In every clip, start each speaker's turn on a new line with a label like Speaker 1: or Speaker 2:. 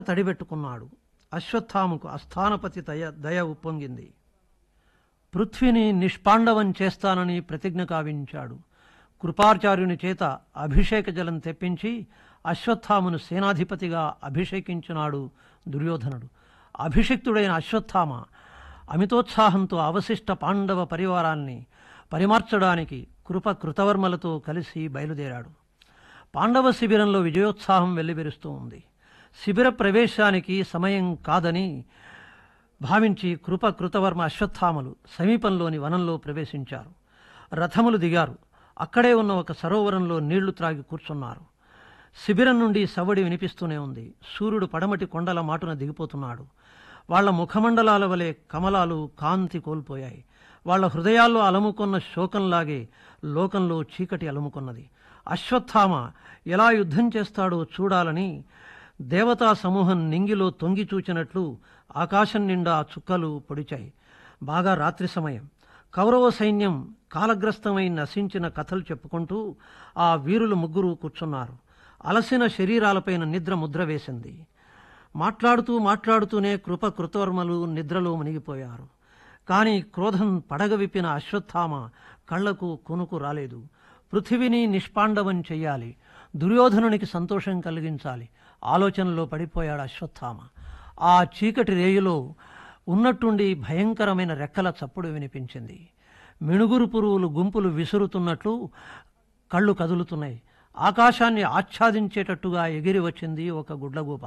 Speaker 1: తడిబెట్టుకున్నాడు అశ్వత్థాముకు అస్థానపతి దయ దయ ఉప్పొంగింది పృథ్వీని నిష్పాండవం చేస్తానని ప్రతిజ్ఞ కావించాడు కృపాచార్యుని చేత అభిషేక జలం తెప్పించి అశ్వత్థామును సేనాధిపతిగా అభిషేకించినాడు దుర్యోధనుడు అభిషిక్తుడైన అశ్వత్థామ అమితోత్సాహంతో అవశిష్ట పాండవ పరివారాన్ని పరిమార్చడానికి కృప కృతవర్మలతో కలిసి బయలుదేరాడు పాండవ శిబిరంలో విజయోత్సాహం వెల్లివిరుస్తూ ఉంది శిబిర ప్రవేశానికి సమయం కాదని భావించి కృప కృతవర్మ అశ్వత్థామలు సమీపంలోని వనంలో ప్రవేశించారు రథములు దిగారు అక్కడే ఉన్న ఒక సరోవరంలో నీళ్లు త్రాగి కూర్చున్నారు శిబిరం నుండి సవడి వినిపిస్తూనే ఉంది సూర్యుడు పడమటి కొండల మాటున దిగిపోతున్నాడు వాళ్ళ ముఖమండలాల వలె కమలాలు కాంతి కోల్పోయాయి వాళ్ళ హృదయాల్లో అలముకున్న శోకంలాగే లోకంలో చీకటి అలుముకున్నది అశ్వత్థామ ఎలా యుద్ధం చేస్తాడో చూడాలని దేవతా సమూహం నింగిలో తొంగి చూచినట్లు ఆకాశం నిండా చుక్కలు పొడిచాయి బాగా రాత్రి సమయం కౌరవ సైన్యం కాలగ్రస్తమై నశించిన కథలు చెప్పుకుంటూ ఆ వీరులు ముగ్గురు కూర్చున్నారు అలసిన శరీరాలపైన నిద్ర ముద్ర వేసింది మాట్లాడుతూ మాట్లాడుతూనే కృప కృతవర్మలు నిద్రలో మునిగిపోయారు కానీ క్రోధం పడగ విప్పిన అశ్వత్థామ కళ్లకు కొనుకు రాలేదు పృథివిని నిష్పాండవం చెయ్యాలి దుర్యోధనునికి సంతోషం కలిగించాలి ఆలోచనలో పడిపోయాడు అశ్వత్థామ ఆ చీకటి రేయులో ఉన్నట్టుండి భయంకరమైన రెక్కల చప్పుడు వినిపించింది మిణుగురు పురుగులు గుంపులు విసురుతున్నట్లు కళ్ళు కదులుతున్నాయి ఆకాశాన్ని ఆచ్ఛాదించేటట్టుగా ఎగిరి వచ్చింది ఒక గుడ్లగూప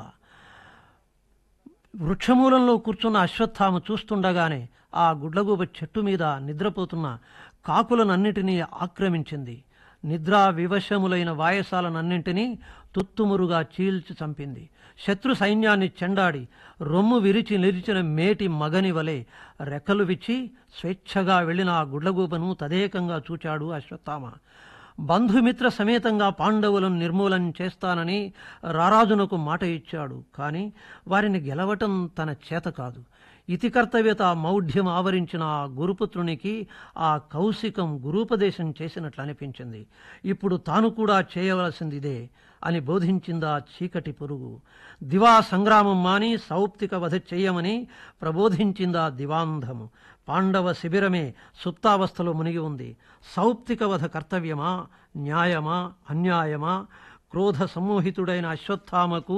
Speaker 1: వృక్షమూలంలో కూర్చున్న అశ్వత్థామ చూస్తుండగానే ఆ గుడ్లగూబ చెట్టు మీద నిద్రపోతున్న కాకులనన్నిటినీ ఆక్రమించింది నిద్రా వివశములైన వాయసాలనన్నింటినీ తుత్తుమురుగా చీల్చి చంపింది శత్రు సైన్యాన్ని చెండాడి రొమ్ము విరిచి నిలిచిన మేటి మగని వలె రెక్కలు విచ్చి స్వేచ్ఛగా వెళ్లిన ఆ గుడ్లగూబను తదేకంగా చూచాడు అశ్వత్థామ బంధుమిత్ర సమేతంగా పాండవులను నిర్మూలన చేస్తానని రారాజునకు మాట ఇచ్చాడు కానీ వారిని గెలవటం తన చేత కాదు ఇతి కర్తవ్యత మౌఢ్యం ఆవరించిన ఆ గురుపుత్రునికి ఆ కౌశికం గురూపదేశం చేసినట్లు అనిపించింది ఇప్పుడు తాను కూడా చేయవలసింది ఇదే అని బోధించిందా చీకటి పురుగు దివా సంగ్రామం మాని సౌప్తిక వధ చెయ్యమని ప్రబోధించిందా దివాంధము పాండవ శిబిరమే సుప్తావస్థలో మునిగి ఉంది సౌప్తిక వధ కర్తవ్యమా న్యాయమా అన్యాయమా క్రోధ సమ్మోహితుడైన అశ్వత్థామకు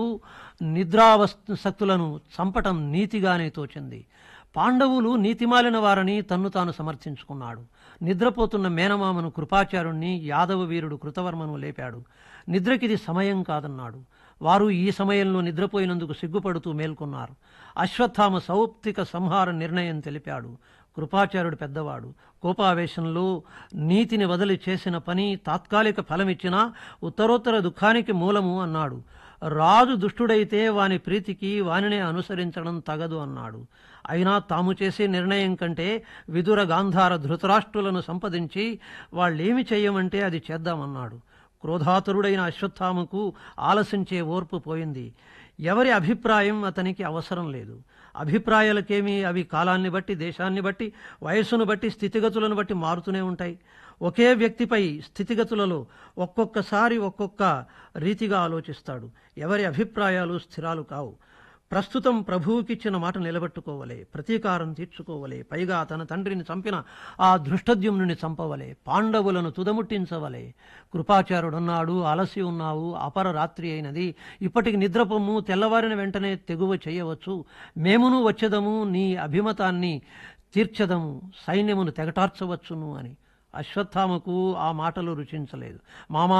Speaker 1: నిద్రావశక్తులను చంపటం నీతిగానే తోచింది పాండవులు నీతిమాలిన వారని తన్ను తాను సమర్థించుకున్నాడు నిద్రపోతున్న మేనమామను కృపాచారుణ్ణి యాదవ వీరుడు కృతవర్మను లేపాడు నిద్రకిది సమయం కాదన్నాడు వారు ఈ సమయంలో నిద్రపోయినందుకు సిగ్గుపడుతూ మేల్కొన్నారు అశ్వత్థామ సౌప్తిక సంహార నిర్ణయం తెలిపాడు కృపాచార్యుడు పెద్దవాడు కోపావేశంలో నీతిని వదిలి చేసిన పని తాత్కాలిక ఫలమిచ్చినా ఉత్తరోత్తర దుఃఖానికి మూలము అన్నాడు రాజు దుష్టుడైతే వాని ప్రీతికి వానినే అనుసరించడం తగదు అన్నాడు అయినా తాము చేసే నిర్ణయం కంటే విదుర గాంధార ధృతరాష్ట్రులను సంపదించి వాళ్ళేమి చెయ్యమంటే అది చేద్దామన్నాడు క్రోధాతురుడైన అశ్వత్థామకు ఆలసించే ఓర్పు పోయింది ఎవరి అభిప్రాయం అతనికి అవసరం లేదు అభిప్రాయాలకేమి అవి కాలాన్ని బట్టి దేశాన్ని బట్టి వయస్సును బట్టి స్థితిగతులను బట్టి మారుతూనే ఉంటాయి ఒకే వ్యక్తిపై స్థితిగతులలో ఒక్కొక్కసారి ఒక్కొక్క రీతిగా ఆలోచిస్తాడు ఎవరి అభిప్రాయాలు స్థిరాలు కావు ప్రస్తుతం ప్రభువుకిచ్చిన మాట నిలబెట్టుకోవలే ప్రతీకారం తీర్చుకోవలే పైగా తన తండ్రిని చంపిన ఆ దృష్టద్యుమ్నుని చంపవలే పాండవులను తుదముట్టించవలే కృపాచారుడున్నాడు అలసి ఉన్నావు అపర రాత్రి అయినది ఇప్పటికి నిద్రపొమ్ము తెల్లవారిన వెంటనే తెగువ చేయవచ్చు మేమును వచ్చేదము నీ అభిమతాన్ని తీర్చదము సైన్యమును తెగటార్చవచ్చును అని అశ్వత్థామకు ఆ మాటలు రుచించలేదు మామా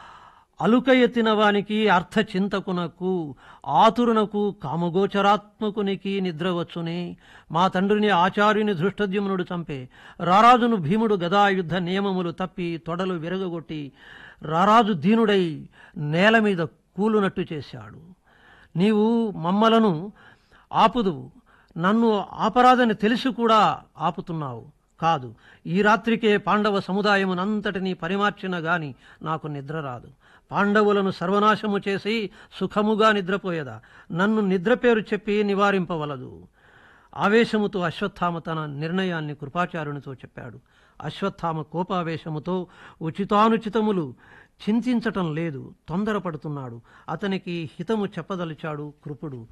Speaker 1: అలుక ఎత్తిన వానికి అర్థ చింతకునకు ఆతురునకు కామగోచరాత్మకునికి నిద్రవచ్చునే మా తండ్రిని ఆచార్యుని దృష్టద్యుమ్నుడు చంపే రారాజును భీముడు గదాయుద్ధ నియమములు తప్పి తొడలు విరగగొట్టి రారాజు దీనుడై నేల మీద కూలునట్టు చేశాడు నీవు మమ్మలను ఆపుదువు నన్ను ఆపరాదని తెలిసి కూడా ఆపుతున్నావు కాదు ఈ రాత్రికే పాండవ సముదాయమునంతటినీ పరిమార్చిన గాని నాకు నిద్ర రాదు పాండవులను సర్వనాశము చేసి సుఖముగా నిద్రపోయేదా నన్ను నిద్ర పేరు చెప్పి నివారింపవలదు ఆవేశముతో అశ్వత్థామ తన నిర్ణయాన్ని కృపాచారునితో చెప్పాడు అశ్వత్థామ కోపావేశముతో ఉచితానుచితములు చింతించటం లేదు తొందరపడుతున్నాడు అతనికి హితము చెప్పదలిచాడు కృపుడు